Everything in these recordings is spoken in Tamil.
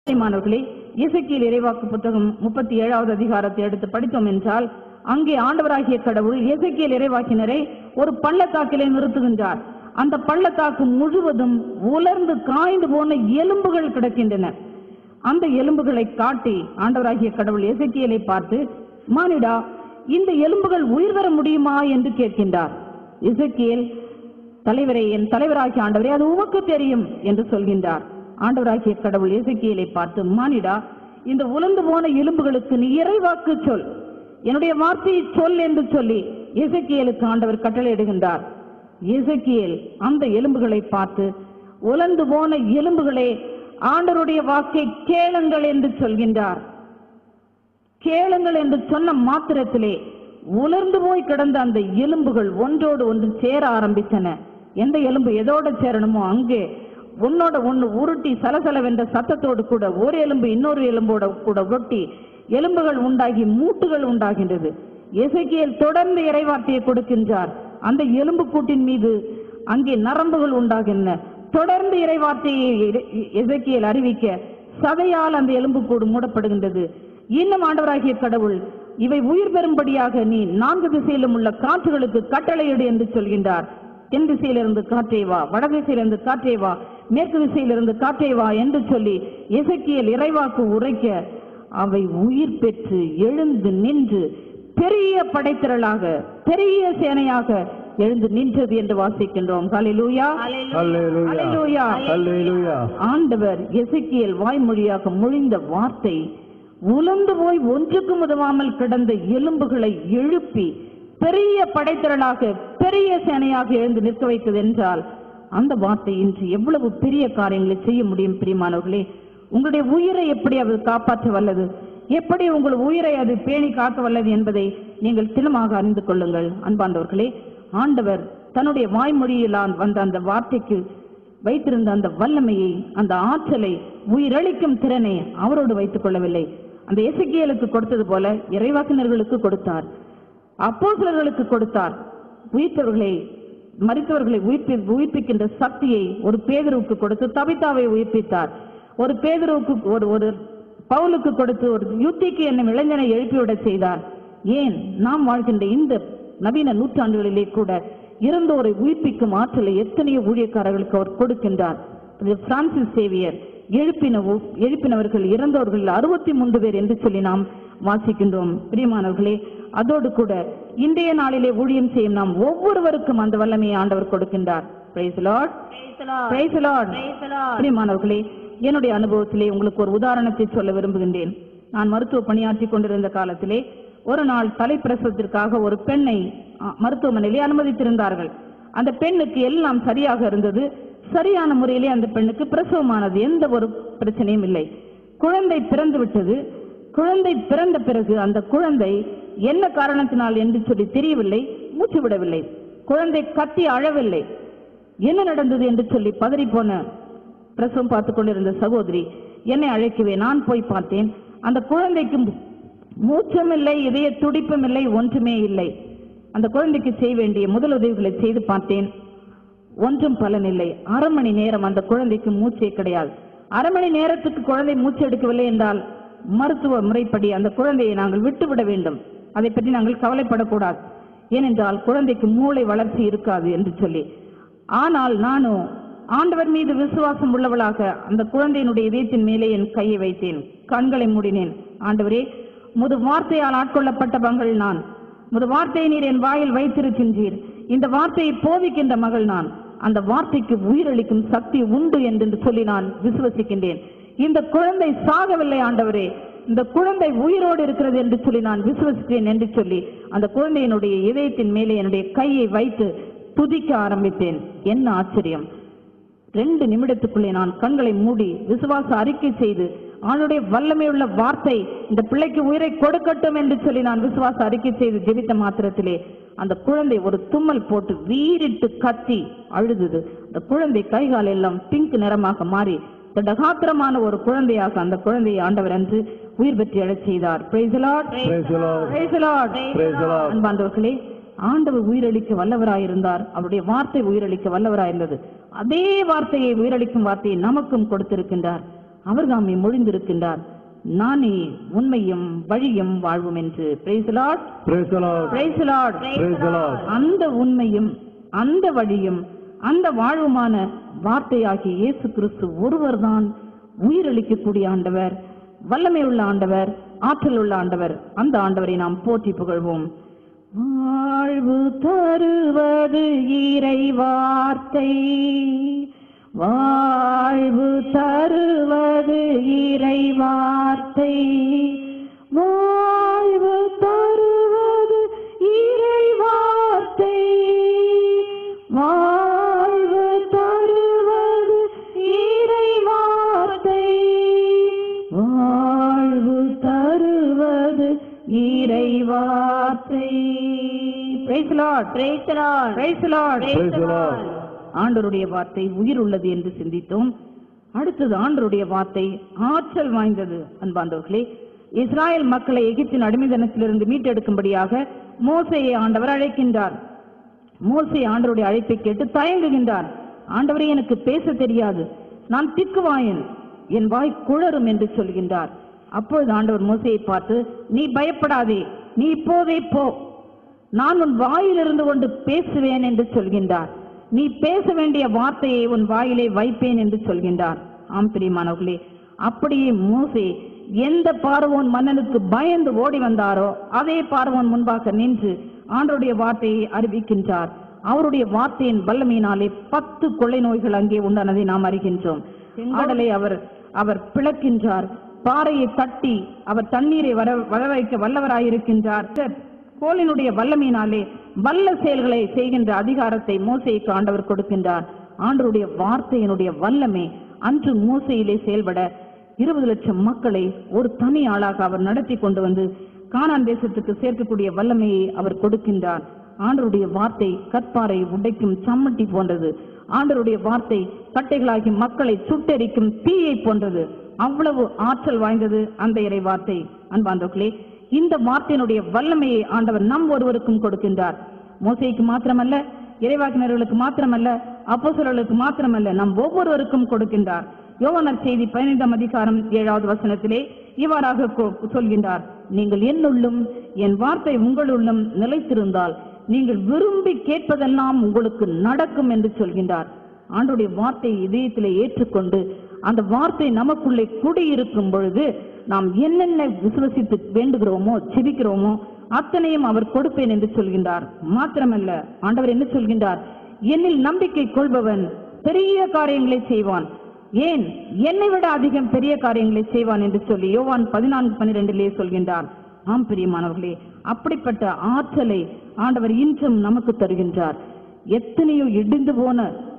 மாணவர்களே இசைக்கியல் இறைவாக்கு புத்தகம் முப்பத்தி ஏழாவது அதிகாரத்தை எடுத்து படித்தோம் என்றால் அங்கே ஆண்டவராகிய கடவுள் இசைக்கியல் இறைவாக்கினரை ஒரு பள்ளத்தாக்கிலே நிறுத்துகின்றார் அந்த பள்ளத்தாக்கு முழுவதும் உலர்ந்து காய்ந்து போன எலும்புகள் கிடக்கின்றன அந்த எலும்புகளை காட்டி ஆண்டவராகிய கடவுள் எசேக்கியேலை பார்த்து மானிடா இந்த எலும்புகள் உயிர் வர முடியுமா என்று கேட்கின்றார் எசேக்கியேல் தலைவரே என் தலைவராகிய ஆண்டவரே அது உமக்கு தெரியும் என்று சொல்கின்றார் ஆண்டவராகிய கடவுள் எசேக்கியேலை பார்த்து மானிடா இந்த உலர்ந்து போன எலும்புகளுக்கு நீ இறைவாக்கு சொல் என்னுடைய வார்த்தையை சொல் என்று சொல்லி எசேக்கியேலுக்கு ஆண்டவர் கட்டளையிடுகின்றார் எசேக்கியேல் அந்த எலும்புகளை பார்த்து உலர்ந்து போன எலும்புகளே ஆண்டவருடைய வாக்கை கேளுங்கள் என்று சொல்கின்றார் கேளுங்கள் என்று சொன்ன மாத்திரத்திலே உலர்ந்து போய் கிடந்த அந்த எலும்புகள் ஒன்றோடு ஒன்று சேர ஆரம்பித்தன எந்த எலும்பு எதோட சேரணுமோ அங்கே ஒன்னோட ஒண்ணு உருட்டி சலசலவென்ற சத்தத்தோடு கூட ஒரு எலும்பு இன்னொரு எலும்போட கூட ஒட்டி எலும்புகள் உண்டாகி மூட்டுகள் உண்டாகின்றது எசேக்கியேல் தொடர்ந்து இறைவார்த்தையை கொடுக்கின்றார் அந்த எலும்பு கூட்டின் மீது அங்கே நரம்புகள் உண்டாகின்றன தொடர்ந்து இறைவார்த்தையை எ- எசேக்கியேல் அறிவிக்க சதையால் அந்த எலும்புக்கூடு மூடப்படுகின்றது இன்னும் ஆண்டவராகிய கடவுள் இவை உயிர் பெறும்படியாக நீ நான்கு திசையிலும் உள்ள காற்றுகளுக்கு கட்டளையிடு என்று சொல்கின்றார் தென் திசையிலிருந்து காற்றே வா வட திசையிலிருந்து காற்றே வா மேற்கு திசையிலிருந்து காற்றே வா என்று சொல்லி எசேக்கியேல் இறைவாக்கு உரைக்க அவை உயிர் பெற்று எழுந்து நின்று பெரிய படைத்திரளாக பெரிய சேனையாக எழுந்து நின்றது என்று வாசிக்கின்றோம் ஹalleluya Hallelujah. ஹalleluya Hallelujah. ஆண்டவர் எசேக்கியேல் வாய்மொழியாக மொழிந்த வார்த்தை உலர்ந்து போய் ஒன்றுக்கும் உதவாமல் கிடந்த எலும்புகளை எழுப்பி பெரிய படைத்திரளாக பெரிய சேனையாக எழுந்து நிற்க வைத்தது என்றால் அந்த வார்த்தை இன்று எவ்வளவு பெரிய காரியங்களை செய்ய முடியும் பிரியமானவர்களே உங்களுடைய உயிரை எப்படி அது காப்பாற்ற வல்லது எப்படி உங்கள் உயிரை அது பேணி காக்க வல்லது என்பதை நீங்கள் தினமாக அறிந்து கொள்ளுங்கள் அன்பாண்டவர்களே ஆண்டவர் தன்னுடைய வாய்மொழியிலான் வந்த அந்த வார்த்தைக்கு வைத்திருந்த அந்த வல்லமையை அந்த ஆற்றலை உயிரளிக்கும் திறனை அவரோடு வைத்துக் கொள்ளவில்லை அந்த எசக்கியலுக்கு கொடுத்தது போல இறைவாக்கினர்களுக்கு கொடுத்தார் அப்போஸ்தலர்களுக்கு கொடுத்தார் உயிர்த்தவர்களை மரித்தவர்களை உயிர்ப்பி உயிர்ப்பிக்கின்ற சக்தியை ஒரு பேதருவுக்கு கொடுத்து தபிதாவை உயிர்ப்பித்தார் ஒரு பேதருவுக்கு ஒரு ஒரு பவுலுக்கு கொடுத்து ஒரு யுத்திக்கு என்னும் இளைஞனை எழுப்பிவிடச் செய்தார் ஏன் நாம் வாழ்கின்ற இந்த நவீன நூற்றாண்டுகளிலே கூட இறந்தோரை உயிர்ப்பிக்கும் ஆற்றலை எத்தனையோ ஊழியக்காரர்களுக்கு அவர் கொடுக்கின்றார் இது பிரான்சிஸ் சேவியர் எழுப்பின எழுப்பினவர்கள் இறந்தவர்கள் அறுபத்தி மூன்று பேர் என்று சொல்லி நாம் வாசிக்கின்றோம் பிரியமானவர்களே அதோடு கூட இன்றைய நாளிலே ஊழியம் செய்யும் நாம் ஒவ்வொருவருக்கும் அந்த வல்லமையை ஆண்டவர் கொடுக்கின்றார் Praise the Lord. Praise the Lord. பிரியமானவர்களே என்னுடைய அனுபவத்திலே உங்களுக்கு ஒரு உதாரணத்தை சொல்ல விரும்புகின்றேன் நான் மருத்துவ பணியாற்றி கொண்டிருந்த காலத்திலே ஒரு நாள் தலைப்பிரசவத்திற்காக ஒரு பெண்ணை அ, மருத்துவமனையிலே அனுமதித்திருந்தார்கள் அந்த பெண்ணுக்கு எல்லாம் சரியாக இருந்தது சரியான முறையிலே அந்த பெண்ணுக்கு பிரசவமானது எந்த ஒரு பிரச்சனையும் இல்லை குழந்தை பிறந்து விட்டது குழந்தை பிறந்த பிறகு அந்த குழந்தை என்ன காரணத்தினால் என்று சொல்லி தெரியவில்லை மூச்சு விடவில்லை குழந்தை கத்தி அழவில்லை என்ன நடந்தது என்று சொல்லி பதறி போன பிரசவம் பார்த்து கொண்டிருந்த சகோதரி என்னை அழைக்கவே நான் போய் பார்த்தேன் அந்த குழந்தைக்கு மூ- மூச்சும் இல்லை இதய துடிப்பும் இல்லை ஒன்றுமே இல்லை அந்த குழந்தைக்கு செய்ய வேண்டிய முதல் உதவிகளை செய்து பார்த்தேன் ஒன்றும் பலனில்லை அரை மணி நேரம் அந்த குழந்தைக்கு மூச்சே கிடையாது அரை மணி நேரத்துக்கு குழந்தை மூச்சு எடுக்கவில்லை என்றால் மருத்துவ முறைப்படி அந்த குழந்தையை நாங்கள் விட்டுவிட வேண்டும் அதை பற்றி நாங்கள் கவலைப்படக்கூடாது ஏனென்றால் குழந்தைக்கு மூளை வளர்ச்சி இருக்காது என்று சொல்லி ஆனால் நானும் ஆண்டவர் மீது விசுவாசம் உள்ளவளாக அந்த குழந்தையினுடைய இதயத்தின் மேலே என் கையை வைத்தேன் கண்களை மூடினேன் ஆண்டவரே முது வார்த்தையால் ஆட்கொள்ளப்பட்ட மகள் நான் முது வார்த்தையை நீர் என் வாயில் வைத்திருக்கின்றீர் இந்த வார்த்தையை போதிக்கின்ற மகள் நான் அந்த வார்த்தைக்கு உயிரளிக்கும் சக்தி உண்டு என்று சொல்லி நான் விசுவசிக்கின்றேன் இந்த குழந்தை சாகவில்லை ஆண்டவரே இந்த குழந்தை உயிரோடு இருக்கிறது என்று சொல்லி நான் விசுவசித்தேன் என்று சொல்லி அந்த குழந்தையினுடைய இதயத்தின் மேலே என்னுடைய கையை வைத்து துதிக்க ஆரம்பித்தேன் என்ன ஆச்சரியம் ரெண்டு நிமிடத்துக்குள்ளே நான் கண்களை மூடி விசுவாச அறிக்கை செய்து அவனுடைய வல்லமையுள்ள வார்த்தை இந்த பிள்ளைக்கு உயிரை கொடுக்கட்டும் என்று சொல்லி நான் விசுவாச அறிக்கை செய்து ஜெபித்த மாத்திரத்திலே அந்த குழந்தை ஒரு தும்மல் போட்டு வீறிட்டு கத்தி அழுதுது அந்த குழந்தை கைகால் எல்லாம் பிங்க் நிறமாக மாறி திடகாத்திரமான ஒரு குழந்தையாக அந்த குழந்தையை ஆண்டவர் அன்று உயிர் பெற்று எழச் செய்தார் Praise the Lord. Praise the Lord. Praise the Lord. Praise the Lord. அன்பாண்டவர்களே ஆண்டவர் உயிரளிக்க வல்லவராயிருந்தார் அவருடைய வார்த்தை உயிரளிக்க வல்லவராயிருந்தது அதே வார்த்தையை உயிரளிக்கும் வார்த்தையை நமக்கும் கொடுத்திருக்கின்றார் அவர் தாமே மொழிந்திருக்கின்றார் நானே உண்மையும் வழியும் வாழ்வும் என்று praise Lord Praise the Lord. Praise Lord Praise the Lord. அந்த உண்மையும் அந்த வழியும் அந்த வாழ்வுமான வார்த்தையாகிய இயேசு கிறிஸ்து ஒருவர்தான் உயிரளிக்கக்கூடிய ஆண்டவர் வல்லமை உள்ள ஆண்டவர் ஆற்றல் உள்ள ஆண்டவர் அந்த ஆண்டவரை நாம் போற்றி புகழ்வோம் வாழ்வு தருவது இறை வார்த்தை வாழ்வு தருவது இறை வார்த்தை வாழ்வு தருவது இறை வார்த்தை வாழ்வு தருவது இறை வார்த்தை வாழ்வு தருவது இறை வார்த்தை Praise the Lord. Praise the Lord. Praise the Lord. Praise the Lord. ஆண்டருடைய வார்த்தை உயிர் உள்ளது என்று சிந்தித்தோம் அடுத்தது ஆண்டருடைய வார்த்தை ஆற்றல் வாய்ந்தது அன்பாண்டவர்களே இஸ்ராயல் மக்களை எகிப்தின் அடிமைதனத்திலிருந்து மீட்டெடுக்கும்படியாக மோசையை ஆண்டவர் அழைக்கின்றார் மோசே ஆண்டவருடைய அழைப்பை கேட்டு தயங்குகின்றார் ஆண்டவரே எனக்கு பேச தெரியாது நான் திக்குவாயன் என் வாய் குளறும் என்று சொல்கின்றார் அப்பொழுது ஆண்டவர் மோசையை பார்த்து நீ பயப்படாதே நீ இப்போதே போ நான் உன் வாயிலிருந்து கொண்டு பேசுவேன் என்று சொல்கின்றார் நீ பேச வேண்டிய வார்த்தையை உன் வாயிலே வைப்பேன் என்று சொல்கின்றார் ஆம் பிரியமானவர்களே அப்படியே மோசே எந்த பார்வோன் மன்னனுக்கு பயந்து ஓடி வந்தாரோ அதே பார்வோன் முன்பாக நின்று ஆண்டருடைய வார்த்தையை அறிவிக்கின்றார் அவருடைய வார்த்தையின் வல்லமையினாலே பத்து கொள்ளை நோய்கள் அங்கே உண்டானதை நாம் அறிகின்றோம் ஆடலை அவர் அவர் பிளக்கின்றார் பாறையை தட்டி அவர் தண்ணீரை வர வரவைக்க வல்லவராயிருக்கின்றார் கோலினுடைய வல்லமையினாலே வல்ல செயல்களை செய்கின்ற அதிகாரத்தை மோசைக்கு ஆண்டவர் கொடுக்கின்றார் ஆண்டருடைய வார்த்தையினுடைய வல்லமை அன்று மோசையிலே செயல்பட இருபது லட்சம் மக்களை ஒரு தனி ஆளாக அவர் நடத்தி கொண்டு வந்து கானான் தேசத்துக்கு சேர்க்கக்கூடிய வல்லமையை அவர் கொடுக்கின்றார் ஆண்டருடைய வார்த்தை கற்பாரை உடைக்கும் சம்மட்டி போன்றது ஆண்டருடைய வார்த்தை கட்டைகளாகி மக்களை சுட்டெரிக்கும் தீயை போன்றது அவ்வளவு ஆற்றல் வாய்ந்தது அந்த இறை வார்த்தை அன்பாந்தோர்களே இந்த வார்த்தையினுடைய வல்லமையை ஆண்டவர் நம் ஒருவருக்கும் கொடுக்கின்றார் மோசைக்கு மாத்திரமல்ல இறைவாக்கினர்களுக்கு மாத்திரமல்ல அப்போஸ்தலர்களுக்கு மாத்திரமல்ல நம் ஒவ்வொருவருக்கும் கொடுக்கின்றார் யோவானர் செய்தி பதினைந்தாம் அதிகாரம் ஏழாவது வசனத்திலே இவ்வாறாக கொ- சொல்கின்றார் நீங்கள் என்னுள்ளும் என் வார்த்தை உங்களுள்ளும் நிலைத்திருந்தால் நீங்கள் விரும்பி கேட்பதெல்லாம் உங்களுக்கு நடக்கும் என்று சொல்கின்றார் ஆண்டுடைய வார்த்தையை இதயத்திலே ஏற்றுக்கொண்டு அந்த வார்த்தை நமக்குள்ளே குடியிருக்கும் பொழுது நாம் என்னென்ன விசுவசித்து வேண்டுகிறோமோ செபிக்கிறோமோ அத்தனையும் அவர் கொடுப்பேன் என்று சொல்கின்றார் மாத்திரமல்ல ஆண்டவர் என்ன சொல்கின்றார் என்னில் நம்பிக்கை கொள்பவன் பெரிய காரியங்களை செய்வான் ஏன் என்னை விட அதிகம் பெரிய காரியங்களை செய்வான் என்று சொல்லி யோவான் பதினான்கு பன்னிரெண்டிலே சொல்கின்றார் ஆம் பிரியமானவர்களே அப்படிப்பட்ட ஆற்றலை ஆண்டவர் இன்றும் நமக்கு தருகின்றார் எத்தனையோ இடிந்து போன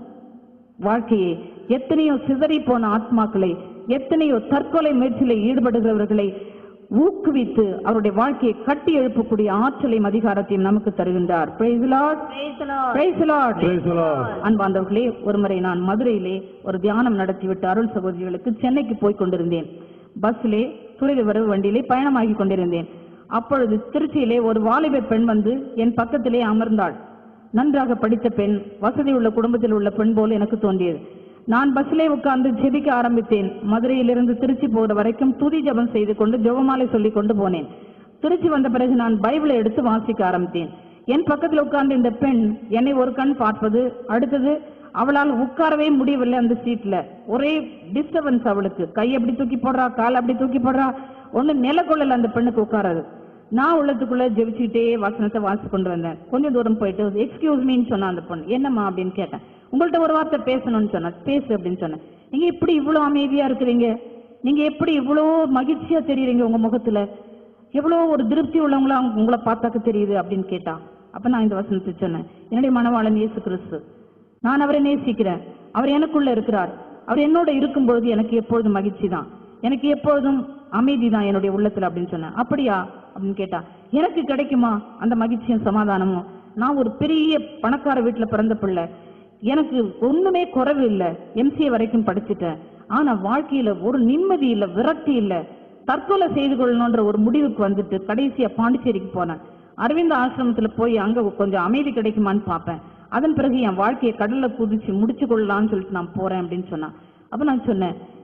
வாழ்க்கையை எத்தனையோ சிதறி போன ஆத்மாக்களை எத்தனையோ தற்கொலை முயற்சியில் ஈடுபடுகிறவர்களை ஊக்குவித்து அவருடைய வாழ்க்கையை கட்டி எழுப்பக்கூடிய ஆற்றலையும் அதிகாரத்தையும் நமக்கு தருகின்றார் Praise the Lord. Praise the Lord. Praise the Lord. அன்பாந்தவர்களே ஒருமுறை நான் மதுரையிலே ஒரு தியானம் நடத்திவிட்டு அருள் சகோதரிகளுக்கு சென்னைக்கு போய் கொண்டிருந்தேன் பஸ்ஸிலே துரித வரவு வண்டியிலே பயணமாகி கொண்டிருந்தேன் அப்பொழுது திருச்சியிலே ஒரு வாலிப பெண் வந்து என் பக்கத்திலே அமர்ந்தாள் நன்றாக படித்த பெண் வசதி உள்ள குடும்பத்தில் உள்ள பெண் போல் எனக்கு தோன்றியது நான் பஸ்ஸிலே உட்கார்ந்து ஜெபிக்க ஆரம்பித்தேன் மதுரையிலிருந்து திருச்சி போகிற வரைக்கும் துதி ஜெபம் செய்து கொண்டு ஜெபமாலை சொல்லிக் கொண்டு போனேன் திருச்சி வந்த பிறகு நான் பைபிளை எடுத்து வாசிக்க ஆரம்பித்தேன் என் பக்கத்தில் உட்கார்ந்த இந்த பெண் என்னை ஒரு கண் பார்ப்பது அடுத்தது அவளால் உட்காரவே முடியவில்லை அந்த சீட்ல ஒரே டிஸ்டர்பன்ஸ் அவளுக்கு கை அப்படி தூக்கி போடுறா கால் அப்படி தூக்கி போடுறா ஒண்ணு நிலக்கொள்ளல அந்த பெண்ணுக்கு உட்காராது நான் உள்ளத்துக்குள்ள ஜெபிச்சுக்கிட்டே வசனத்தை வாசி கொண்டு வந்தேன் கொஞ்சம் தூரம் போயிட்டு எக்ஸ்கியூஸ் மீன்னு சொன்னா அந்த பொண்ணு என்னம்மா அப்படின்னு கேட்டேன் உங்கள்ட்ட ஒரு வார்த்தை பேசணும்னு சொன்னா பேசு அப்படின்னு சொன்னேன் நீங்க எப்படி இவ்வளவு அமைதியா இருக்கிறீங்க நீங்க எப்படி இவ்வளோ மகிழ்ச்சியா தெரியுறீங்க உங்க முகத்துல எவ்வளோ ஒரு திருப்தி உள்ளவங்களா உங்களை பார்த்தாக்க தெரியுது அப்படின்னு கேட்டா அப்ப நான் இந்த வசனத்தை சொன்னேன் என்னுடைய மனவாளன் இயேசு கிறிஸ்து நான் அவரை நேசிக்கிறேன் அவர் எனக்குள்ள இருக்கிறார் அவர் என்னோட இருக்கும் பொழுது எனக்கு எப்பொழுதும் மகிழ்ச்சி தான் எனக்கு எப்பொழுதும் அமைதி தான் என்னுடைய உள்ளத்துல அப்படின்னு சொன்னேன் அப்படியா அப்படின்னு கேட்டா எனக்கு கிடைக்குமா அந்த மகிழ்ச்சியும் சமாதானமும் நான் ஒரு பெரிய பணக்கார வீட்டுல பிறந்த பிள்ளை எனக்கு ஒண்ணுமே குறைவு இல்ல எம்சிஏ வரைக்கும் படிச்சுட்டேன் ஆனா வாழ்க்கையில ஒரு நிம்மதி இல்ல விரக்தி இல்ல தற்கொலை செய்து கொள்ளணும்ன்ற ஒரு முடிவுக்கு வந்துட்டு கடைசியா பாண்டிச்சேரிக்கு போனேன் அரவிந்த ஆசிரமத்துல போய் அங்க கொஞ்சம் அமைதி கிடைக்குமான்னு பார்ப்பேன் அதன் பிறகு என் வாழ்க்கையை கடல்ல குதிச்சு முடிச்சு கொள்ளலாம்னு சொல்லிட்டு நான் போறேன் அப்படின்னு சொன்னான் அப்ப நான் சொன்னேன்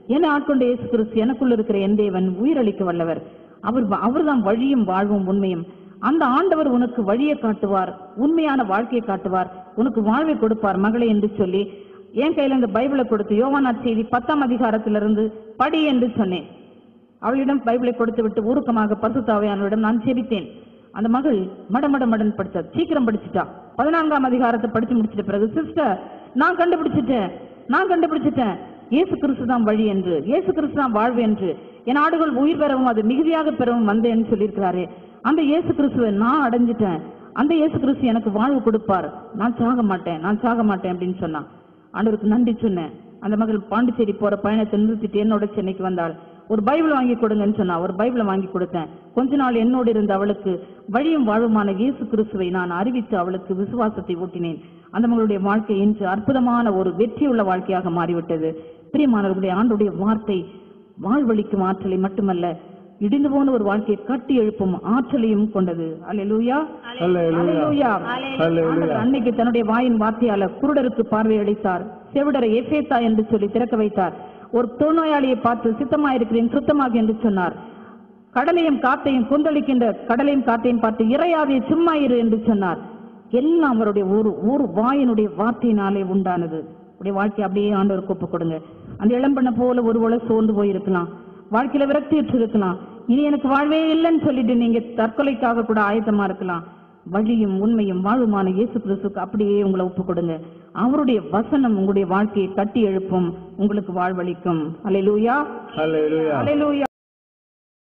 என்னை ஆட்கொண்ட இயேசு கிறிஸ்து எனக்குள்ள இருக்கிற என் தேவன் உயிரளிக்க வல்லவர் அவர் அவர்தான் வழியும் வாழ்வும் உண்மையும் அந்த ஆண்டவர் உனக்கு வழியை காட்டுவார் உண்மையான வாழ்க்கையை காட்டுவார் உனக்கு வாழ்வை கொடுப்பார் மகளே என்று சொல்லி என் கையில இந்த பைபிளை கொடுத்து யோவானார் செய்தி பத்தாம் அதிகாரத்திலிருந்து படி என்று சொன்னேன் அவளிடம் பைபிளை கொடுத்து விட்டு ஊருக்கமாக பரிசுத்தாவையானவரிடம் நான் ஜெபித்தேன் அந்த மகள் மடமட மடன் படிச்சா சீக்கிரம் படிச்சுட்டா பதினான்காம் அதிகாரத்தை படிச்சு முடிச்சிட்ட பிறகு சிஸ்டர் நான் கண்டுபிடிச்சிட்டேன் நான் கண்டுபிடிச்சிட்டேன் இயேசு கிறிஸ்து தான் வழி என்று இயேசு கிறிஸ்து தான் வாழ்வு என்று என் ஆடுகள் உயிர் பெறவும் அது மிகுதியாக பெறவும் வந்தேன்னு சொல்லியிருக்கிறாரு அந்த இயேசு கிறிஸ்துவை நான் அடைஞ்சிட்டேன் அந்த இயேசு கிறிஸ்து எனக்கு வாழ்வு கொடுப்பார் நான் சாக மாட்டேன் நான் சாக மாட்டேன் அப்படின்னு சொன்னான் ஆண்டவருக்கு நன்றி சொன்னேன் அந்த மகள் பாண்டிச்சேரி போற பயணத்தை நிறுத்திட்டு என்னோட சென்னைக்கு வந்தாள் ஒரு பைபிள் வாங்கி கொடுங்கன்னு சொன்னா ஒரு பைபிளை வாங்கி கொடுத்தேன் கொஞ்ச நாள் என்னோடு இருந்த அவளுக்கு வழியும் வாழுமான இயேசு கிறிஸ்துவை நான் அறிவித்து அவளுக்கு விசுவாசத்தை ஊட்டினேன் அந்த மகளுடைய வாழ்க்கை இன்று அற்புதமான ஒரு வெற்றியுள்ள வாழ்க்கையாக மாறிவிட்டது பிரியமானவர்களுடைய ஆண்டுடைய வார்த்தை வாழ்வழிக்கும் ஆற்றலை மட்டுமல்ல இடிந்து போன ஒரு வாழ்க்கையை கட்டி எழுப்பும் ஆற்றலையும் கொண்டது அல்லேலூயா அல்லேலூயா அல்லேலூயா அல்லேலூயா ஆண்டவர் அன்னைக்கு தன்னுடைய வாயின் வார்த்தையால குருடருக்கு பார்வை அளித்தார் செவிடரை எஃபேத்தா என்று சொல்லி திறக்க வைத்தார் ஒரு தொழுநோயாளியை பார்த்து சித்தமாயிருக்கிறேன் சுத்தமாக என்று சொன்னார் கடலையும் காத்தையும் கொந்தளிக்கின்ற கடலையும் காத்தையும் பார்த்து இறையாதே சும்மா இரு என்று சொன்னார் எல்லாம் அவருடைய ஒரு ஒரு வாயினுடைய வார்த்தையினாலே உண்டானது உடைய வாழ்க்கை அப்படியே ஆண்டவருக்கு ஒப்பு கொடுங்க அந்த இளம்பெண்ண போல ஒரு போல சோர்ந்து போயிருக்கலாம் வாழ்க்கையில விரக்தியுற்று இருக்கலாம் இனி எனக்கு வாழ்வே இல்லைன்னு சொல்லிட்டு நீங்க தற்கொலைக்காக கூட ஆயத்தமா இருக்கலாம் வழியும் உண்மையும் வாழுமான இயேசு கிறிஸ்துக்கு அப்படியே உங்களை ஒப்பு கொடுங்க அவருடைய வசனம் உங்களுடைய வாழ்க்கையை கட்டி எழுப்பும் உங்களுக்கு வாழ்வளிக்கும் அல்லேலூயா அல்லேலூயா அல்லேலூயா